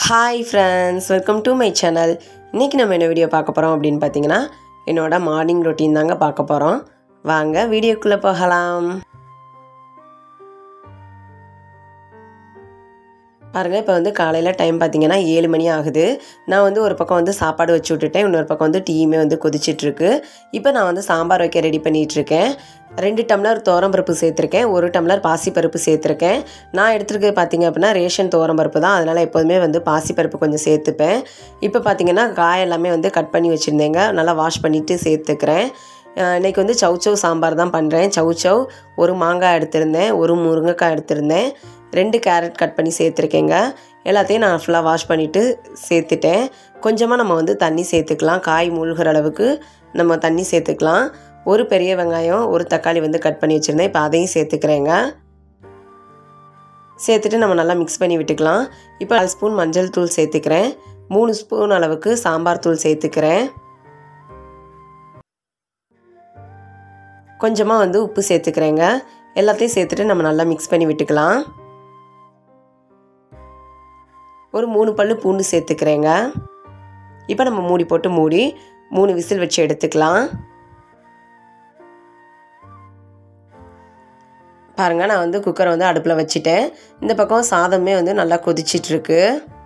hi friends welcome to my channel இன்றைக்கி நம்ம என்ன வீடியோ பார்க்க போகிறோம் அப்படின்னு பார்த்தீங்கன்னா என்னோட மார்னிங் ரொட்டீன் தாங்க பார்க்க போகிறோம் வாங்க வீடியோக்குள்ளே போகலாம் பாருங்கள் இப்போ வந்து காலையில் டைம் பார்த்தீங்கன்னா ஏழு மணி ஆகுது நான் வந்து ஒரு பக்கம் வந்து சாப்பாடு வச்சு விட்டுட்டேன் இன்னொரு பக்கம் வந்து டீயுமே வந்து கொதிச்சிட்ருக்கு இப்போ நான் வந்து சாம்பார் வைக்க ரெடி பண்ணிகிட்ருக்கேன் ரெண்டு டம்ளர் துவரம்பருப்பு சேர்த்துருக்கேன் ஒரு டம்ளர் பாசிப்பருப்பு சேர்த்துருக்கேன் நான் எடுத்துருக்கிறது பார்த்தீங்க அப்படின்னா ரேஷன் துவரம்பருப்பு தான் அதனால் எப்போதுமே வந்து பாசிப்பருப்பு கொஞ்சம் சேர்த்துப்பேன் இப்போ பார்த்தீங்கன்னா காய் எல்லாமே வந்து கட் பண்ணி வச்சுருந்தேங்க நல்லா வாஷ் பண்ணிவிட்டு சேர்த்துக்கிறேன் இன்றைக்கி வந்து சவுச்சவ் சாம்பார் தான் பண்ணுறேன் சவுச்சவ் ஒரு மாங்காய் எடுத்திருந்தேன் ஒரு முருங்கைக்காய் எடுத்திருந்தேன் ரெண்டு கேரட் கட் பண்ணி சேர்த்துருக்கேங்க எல்லாத்தையும் நான் ஃபுல்லாக வாஷ் பண்ணிவிட்டு சேர்த்துட்டேன் கொஞ்சமாக நம்ம வந்து தண்ணி சேர்த்துக்கலாம் காய் மூழ்கிற அளவுக்கு நம்ம தண்ணி சேர்த்துக்கலாம் ஒரு பெரிய வெங்காயம் ஒரு தக்காளி வந்து கட் பண்ணி வச்சுருந்தேன் இப்போ அதையும் சேர்த்துக்கிறேங்க சேர்த்துட்டு நம்ம நல்லா மிக்ஸ் பண்ணி விட்டுக்கலாம் இப்போ அரை ஸ்பூன் மஞ்சள் தூள் சேர்த்துக்கிறேன் மூணு ஸ்பூன் அளவுக்கு சாம்பார் தூள் சேர்த்துக்கிறேன் கொஞ்சமாக வந்து உப்பு சேர்த்துக்கிறேங்க எல்லாத்தையும் சேர்த்துட்டு நம்ம நல்லா மிக்ஸ் பண்ணி விட்டுக்கலாம் ஒரு மூணு பல் பூண்டு சேர்த்துக்கிறேங்க இப்போ நம்ம மூடி போட்டு மூடி மூணு விசில் வச்சு எடுத்துக்கலாம் பாருங்கள் நான் வந்து குக்கரை வந்து அடுப்பில் வச்சுட்டேன் இந்த பக்கம் சாதமே வந்து நல்லா கொதிச்சிட்ருக்கு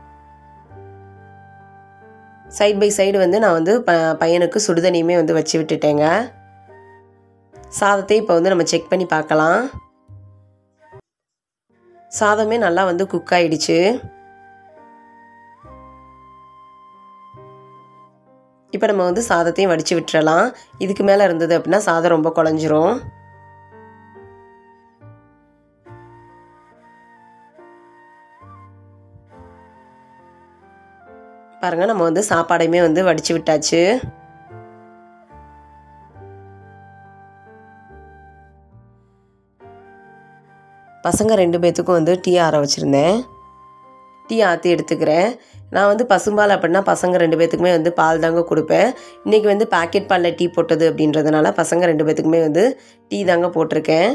சைட் பை சைடு வந்து நான் வந்து ப பையனுக்கு சுடுதண்ணியுமே வந்து வச்சு விட்டுட்டேங்க சாதத்தை இப்போ வந்து நம்ம செக் பண்ணி பார்க்கலாம் சாதமே நல்லா வந்து குக் ஆயிடுச்சு இப்போ நம்ம வந்து சாதத்தையும் வடித்து விட்டுறலாம் இதுக்கு மேலே இருந்தது அப்படின்னா சாதம் ரொம்ப குழஞ்சிரும் பாருங்கள் நம்ம வந்து சாப்பாடையுமே வந்து வடித்து விட்டாச்சு பசங்க ரெண்டு பேர்த்துக்கும் வந்து டீ ஆற வச்சுருந்தேன் டீ ஆற்றி எடுத்துக்கிறேன் நான் வந்து பசும்பால் அப்படின்னா பசங்க ரெண்டு பேர்த்துக்குமே வந்து பால் தாங்க கொடுப்பேன் இன்றைக்கி வந்து பாக்கெட் பாலில் டீ போட்டது அப்படின்றதுனால பசங்க ரெண்டு பேர்த்துக்குமே வந்து டீ தாங்க போட்டிருக்கேன்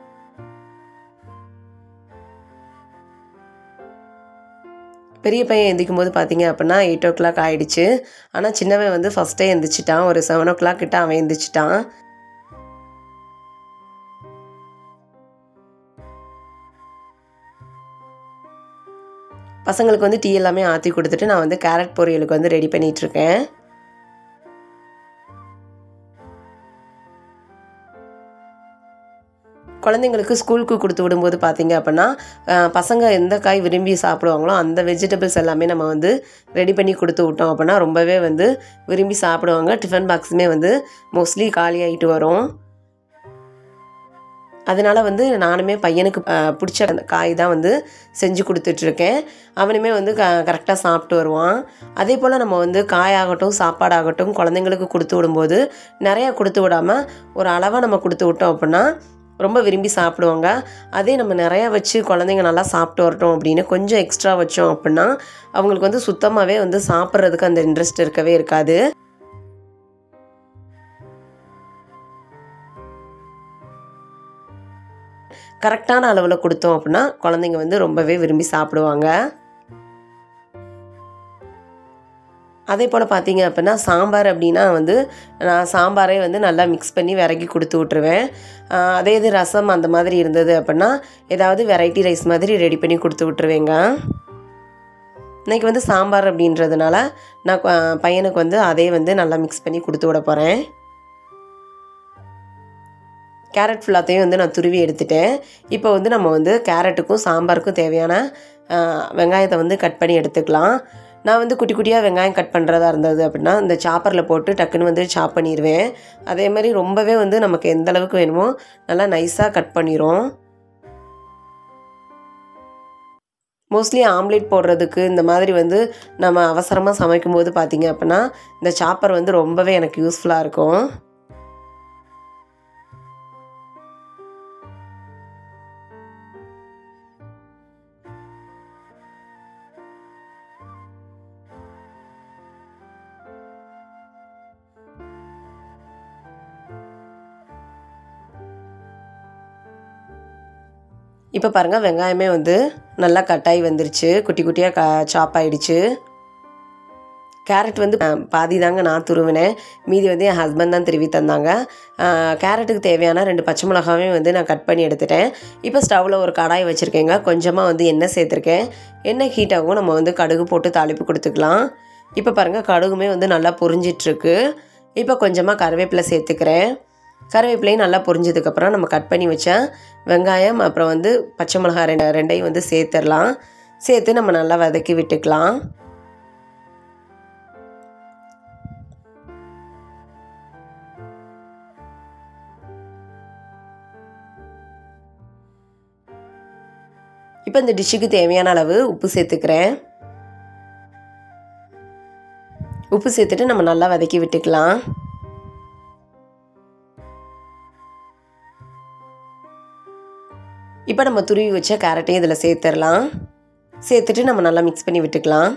பெரிய பையன் எந்திக்கும் போது பார்த்தீங்க அப்படின்னா எயிட் ஓ கிளாக் ஆகிடுச்சு ஆனால் சின்னவன் வந்து ஃபஸ்ட்டே எந்திரிச்சிட்டான் ஒரு செவன் ஓ கிளாக் கிட்ட அவன் எந்திரிச்சிட்டான் பசங்களுக்கு வந்து டீ எல்லாமே ஆற்றி கொடுத்துட்டு நான் வந்து கேரட் பொரியலுக்கு வந்து ரெடி பண்ணிகிட்ருக்கேன் குழந்தைங்களுக்கு ஸ்கூலுக்கு கொடுத்து விடும்போது பார்த்தீங்க அப்படின்னா பசங்க எந்த காய் விரும்பி சாப்பிடுவாங்களோ அந்த வெஜிடபிள்ஸ் எல்லாமே நம்ம வந்து ரெடி பண்ணி கொடுத்து விட்டோம் அப்படின்னா ரொம்பவே வந்து விரும்பி சாப்பிடுவாங்க டிஃபன் பாக்ஸுமே வந்து மோஸ்ட்லி காலி ஆகிட்டு வரும் அதனால் வந்து நானுமே பையனுக்கு பிடிச்ச அந்த காய் தான் வந்து செஞ்சு கொடுத்துட்ருக்கேன் அவனுமே வந்து க கரெக்டாக சாப்பிட்டு வருவான் அதே போல் நம்ம வந்து காயாகட்டும் சாப்பாடாகட்டும் குழந்தைங்களுக்கு கொடுத்து விடும்போது நிறையா கொடுத்து விடாமல் ஒரு அளவாக நம்ம கொடுத்து விட்டோம் அப்படின்னா ரொம்ப விரும்பி சாப்பிடுவாங்க அதே நம்ம நிறையா வச்சு குழந்தைங்க நல்லா சாப்பிட்டு வரட்டும் அப்படின்னு கொஞ்சம் எக்ஸ்ட்ரா வச்சோம் அப்படின்னா அவங்களுக்கு வந்து சுத்தமாகவே வந்து சாப்பிட்றதுக்கு அந்த இன்ட்ரெஸ்ட் இருக்கவே இருக்காது கரெக்டான அளவில் கொடுத்தோம் அப்படின்னா குழந்தைங்க வந்து ரொம்பவே விரும்பி சாப்பிடுவாங்க அதே போல் பார்த்தீங்க அப்படின்னா சாம்பார் அப்படின்னா வந்து நான் சாம்பாரே வந்து நல்லா மிக்ஸ் பண்ணி விறகி கொடுத்து விட்ருவேன் அதே இது ரசம் அந்த மாதிரி இருந்தது அப்படின்னா ஏதாவது வெரைட்டி ரைஸ் மாதிரி ரெடி பண்ணி கொடுத்து விட்ருவேங்க இன்றைக்கி வந்து சாம்பார் அப்படின்றதுனால நான் பையனுக்கு வந்து அதே வந்து நல்லா மிக்ஸ் பண்ணி கொடுத்து விட போகிறேன் கேரட் ஃபுல்லாத்தையும் வந்து நான் துருவி எடுத்துட்டேன் இப்போ வந்து நம்ம வந்து கேரட்டுக்கும் சாம்பாருக்கும் தேவையான வெங்காயத்தை வந்து கட் பண்ணி எடுத்துக்கலாம் நான் வந்து குட்டி குட்டியாக வெங்காயம் கட் பண்ணுறதா இருந்தது அப்படின்னா இந்த சாப்பரில் போட்டு டக்குன்னு வந்து சாப் பண்ணிடுவேன் அதே மாதிரி ரொம்பவே வந்து நமக்கு எந்த அளவுக்கு வேணுமோ நல்லா நைஸாக கட் பண்ணிடும் மோஸ்ட்லி ஆம்லேட் போடுறதுக்கு இந்த மாதிரி வந்து நம்ம அவசரமாக சமைக்கும் போது பார்த்திங்க அப்படின்னா இந்த சாப்பர் வந்து ரொம்பவே எனக்கு யூஸ்ஃபுல்லாக இருக்கும் இப்போ பாருங்கள் வெங்காயமே வந்து நல்லா கட்டாயி வந்துருச்சு குட்டி குட்டியாக க சாப் ஆயிடுச்சு கேரட் வந்து அஹ், பாதி தாங்க நான் துருவினேன் மீதி வந்து என் ஹஸ்பண்ட் தான் திருவி தந்தாங்க அஹ், கேரட்டுக்கு தேவையான ரெண்டு பச்சை மிளகாவையும் வந்து நான் கட் பண்ணி எடுத்துட்டேன் இப்போ ஸ்டவ்வில் ஒரு கடாய் வச்சுருக்கேங்க கொஞ்சமாக வந்து எண்ணெய் சேர்த்துருக்கேன் எண்ணெய் ஹீட் ஆகும் நம்ம வந்து கடுகு போட்டு தாளிப்பு கொடுத்துக்கலாம் இப்போ பாருங்கள் கடுகுமே வந்து நல்லா பொரிஞ்சிட்ருக்கு இப்போ கொஞ்சமாக கருவேப்பிலை சேர்த்துக்கிறேன் கருவேப்பிலையும் நல்லா பொரிஞ்சதுக்கப்புறம் நம்ம கட் பண்ணி வச்ச வெங்காயம் அப்புறம் வந்து பச்சை மிளகாய் ரெண்டு ரெண்டையும் வந்து சேர்த்துடலாம் சேர்த்து நம்ம நல்லா வதக்கி விட்டுக்கலாம் இப்போ இந்த டிஷ்ஷுக்கு தேவையான அளவு உப்பு சேர்த்துக்கிறேன் உப்பு சேர்த்துட்டு நம்ம நல்லா வதக்கி விட்டுக்கலாம் இப்போ நம்ம துருவி வச்ச கேரட்டையும் இதில் சேர்த்துடலாம் சேர்த்துட்டு நம்ம நல்லா மிக்ஸ் பண்ணி விட்டுக்கலாம்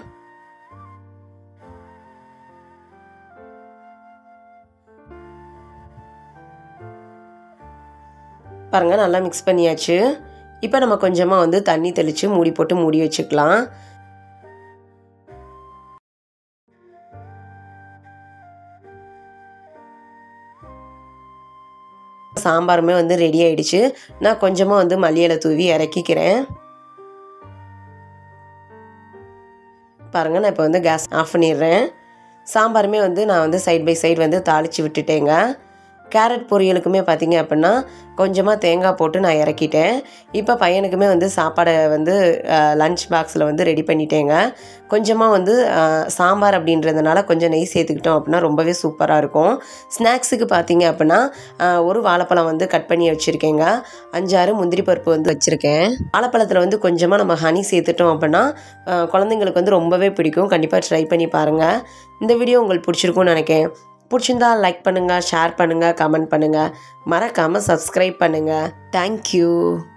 பாருங்கள் நல்லா மிக்ஸ் பண்ணியாச்சு இப்போ நம்ம கொஞ்சமாக வந்து தண்ணி தெளித்து மூடி போட்டு மூடி வச்சுக்கலாம் சாம்பாருமே வந்து ரெடி ஆயிடுச்சு நான் கொஞ்சமாக வந்து மல்லியில தூவி இறக்கிக்கிறேன் பாருங்கள் நான் இப்போ வந்து கேஸ் ஆஃப் பண்ணிடுறேன் சாம்பாருமே வந்து நான் வந்து சைட் பை சைடு வந்து தாளித்து விட்டுட்டேங்க கேரட் பொரியலுக்குமே பார்த்தீங்க அப்படின்னா கொஞ்சமாக தேங்காய் போட்டு நான் இறக்கிட்டேன் இப்போ பையனுக்குமே வந்து சாப்பாடை வந்து லஞ்ச் பாக்ஸில் வந்து ரெடி பண்ணிட்டேங்க கொஞ்சமாக வந்து அஹ், சாம்பார் அப்படின்றதுனால கொஞ்சம் நெய் சேர்த்துக்கிட்டோம் அப்படின்னா ரொம்பவே சூப்பராக இருக்கும் ஸ்நாக்ஸுக்கு பார்த்தீங்க அப்படின்னா அஹ், ஒரு வாழைப்பழம் வந்து கட் பண்ணி வச்சுருக்கேங்க அஞ்சாறு முந்திரி பருப்பு வந்து வச்சுருக்கேன் வாழைப்பழத்தில் வந்து கொஞ்சமாக நம்ம ஹனி சேர்த்துட்டோம் அப்படின்னா அஹ், குழந்தைங்களுக்கு வந்து ரொம்பவே பிடிக்கும் கண்டிப்பாக ட்ரை பண்ணி பாருங்கள் இந்த வீடியோ உங்களுக்கு பிடிச்சிருக்கும்னு நினைக்கிறேன் பிடிச்சிருந்தா லைக் பண்ணுங்கள் ஷேர் பண்ணுங்கள் கமெண்ட் பண்ணுங்கள் மறக்காமல் சப்ஸ்கிரைப் பண்ணுங்கள் தேங்க்யூ